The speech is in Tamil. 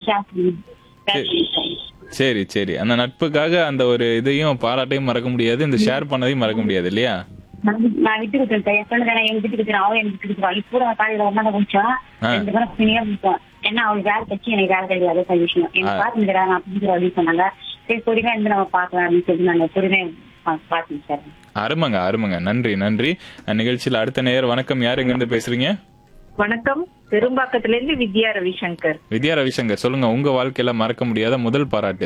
ஷேர் பண்ணி share பண்ணிருக்காரு. சரி சரி அந்த நட்புக்காக அந்த ஒரு இதையும் பாராட்டையும் மறக்க முடியாது இந்த ஷேர் பண்ணதையும் மறக்க முடியாது இல்லையா நான் வி- நான் விட்டு கொடுத்தேன் என் ஃப்ரெண்டு தானே எனக்கு விட்டு கொடுத்துருவான் அவன் எனக்கு விட்டு கொடுத்துருவான் இப்போ கூட காலையில ஒன்னா கொஞ்சம் ஆ. ரெண்டு பேரும் பினியா இருப்போம் ஏன்னா அவளுக்கு வேலை கட்சி எனக்கு வேலை கிடையாது அது விஷயம் எனக்கு ஆ. பாத்துக்கிறா நான் அப்படின்னு அப்படின்னு சொன்னாங்க சரி பொறுமையா இருந்து நம்ம பாக்கலாம் அப்படின்னு சொல்லி நாங்க பொறுமையா பா- பாத்துங்க சார் அருமைங்க அருமைங்க நன்றி நன்றி அஹ், நிகழ்ச்சியில் அடுத்த நேயர் வணக்கம் யார் எங்க இருந்து பேசுறீங்க வணக்கம் பெரும்பாக்கத்துல இருந்து வித்யா ரவிசங்கர் வித்யா ரவிசங்கர் சொல்லுங்க உங்க வாழ்க்கையில மறக்க முடியாத முதல் பாராட்டு